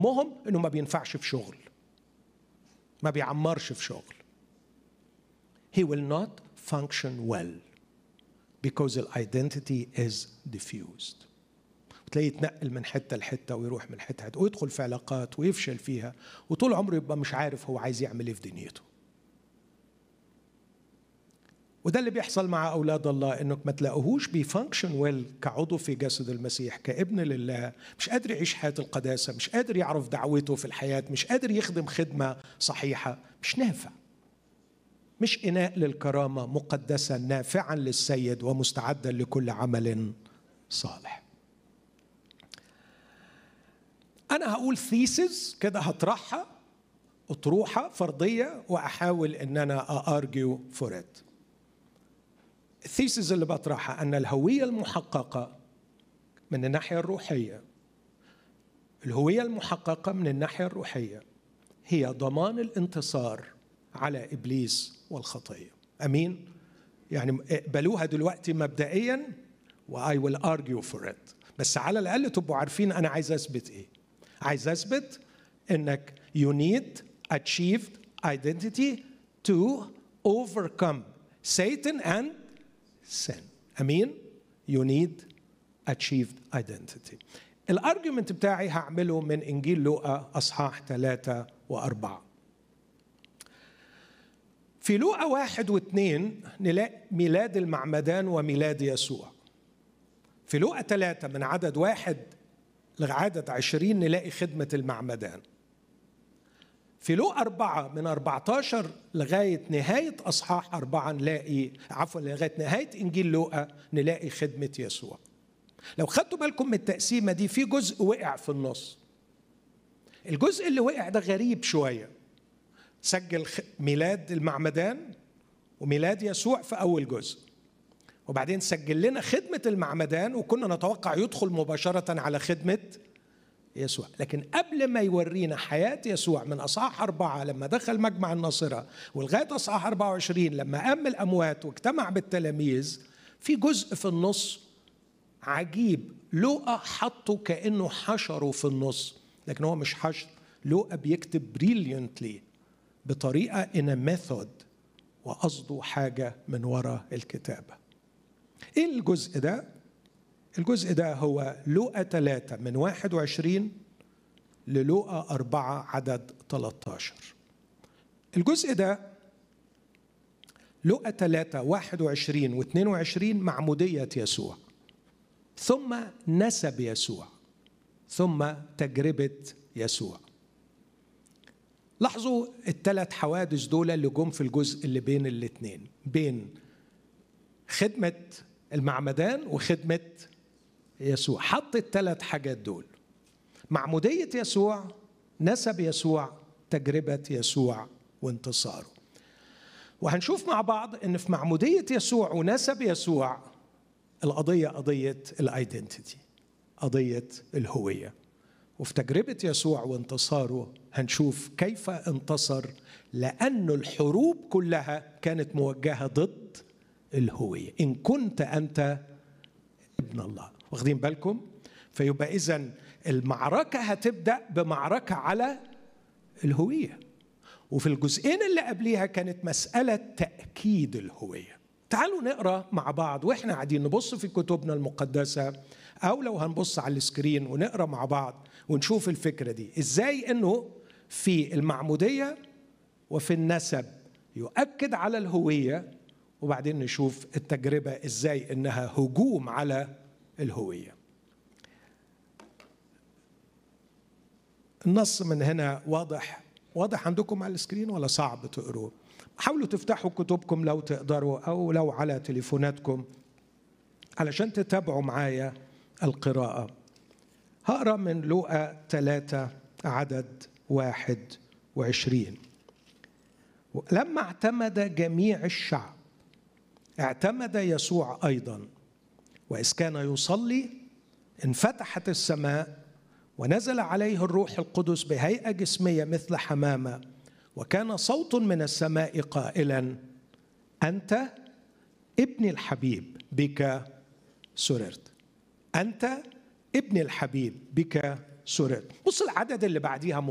همهم انه ما بينفعش في شغل ما بيعمرش في شغل he will not function well because the identity is diffused تلاقيه يتنقل من حته لحته ويروح من حته لحته ويدخل في علاقات ويفشل فيها وطول عمره يبقى مش عارف هو عايز يعمل ايه في دنيته وده اللي بيحصل مع اولاد الله انك ما تلاقوهوش بيفانكشن ويل كعضو في جسد المسيح كابن لله مش قادر يعيش حياه القداسه مش قادر يعرف دعوته في الحياه مش قادر يخدم خدمه صحيحه مش نافع مش اناء للكرامه مقدسا نافعا للسيد ومستعدا لكل عمل صالح انا هقول ثيسز كده هطرحها اطروحه فرضيه واحاول ان انا ارجيو فور ات الثيسز اللي بطرحها ان الهويه المحققه من الناحيه الروحيه الهويه المحققه من الناحيه الروحيه هي ضمان الانتصار على ابليس والخطيه امين يعني اقبلوها دلوقتي مبدئيا واي ويل ارجيو فور ات بس على الاقل تبقوا عارفين انا عايز اثبت ايه عايز اثبت انك you need achieved identity to overcome Satan and sin امين you need achieved identity الارجيومنت بتاعي هعمله من انجيل لوقا اصحاح ثلاثة وأربعة في لوقا واحد واثنين نلاقي ميلاد المعمدان وميلاد يسوع في لوقا ثلاثة من عدد واحد لعدد عشرين نلاقي خدمة المعمدان في لو أربعة من 14 لغاية نهاية أصحاح أربعة نلاقي عفوا لغاية نهاية إنجيل لوقا نلاقي خدمة يسوع لو خدتوا بالكم من التقسيمة دي في جزء وقع في النص الجزء اللي وقع ده غريب شوية سجل ميلاد المعمدان وميلاد يسوع في أول جزء وبعدين سجل لنا خدمة المعمدان وكنا نتوقع يدخل مباشرة على خدمة يسوع لكن قبل ما يورينا حياة يسوع من أصحاح أربعة لما دخل مجمع الناصرة ولغاية أصحاح 24 لما قام الأموات واجتمع بالتلاميذ في جزء في النص عجيب لوقا حطه كأنه حشره في النص لكن هو مش حشر لوقا بيكتب بريليانتلي بطريقة in a method وقصده حاجة من وراء الكتابة ايه الجزء ده الجزء ده هو لوقا 3 من 21 للوقا 4 عدد 13 الجزء ده لوقا 3 21 و 22 معمودية يسوع ثم نسب يسوع ثم تجربة يسوع لاحظوا الثلاث حوادث دول اللي جم في الجزء اللي بين الاثنين بين خدمة المعمدان وخدمة يسوع حط الثلاث حاجات دول معمودية يسوع نسب يسوع تجربة يسوع وانتصاره وهنشوف مع بعض ان في معمودية يسوع ونسب يسوع القضية قضية الايدنتيتي قضية الهوية وفي تجربة يسوع وانتصاره هنشوف كيف انتصر لأن الحروب كلها كانت موجهة ضد الهوية إن كنت أنت ابن الله واخدين بالكم فيبقى إذا المعركة هتبدأ بمعركة على الهوية وفي الجزئين اللي قبليها كانت مسألة تأكيد الهوية تعالوا نقرا مع بعض واحنا قاعدين نبص في كتبنا المقدسة أو لو هنبص على السكرين ونقرا مع بعض ونشوف الفكرة دي إزاي إنه في المعمودية وفي النسب يؤكد على الهوية وبعدين نشوف التجربة إزاي إنها هجوم على الهوية النص من هنا واضح واضح عندكم على السكرين ولا صعب تقروه حاولوا تفتحوا كتبكم لو تقدروا أو لو على تليفوناتكم علشان تتابعوا معايا القراءة هقرا من لوقا ثلاثة عدد واحد وعشرين لما اعتمد جميع الشعب اعتمد يسوع ايضا واذ كان يصلي انفتحت السماء ونزل عليه الروح القدس بهيئه جسميه مثل حمامه وكان صوت من السماء قائلا انت ابن الحبيب بك سررت انت ابن الحبيب بك سورته بص العدد اللي بعديها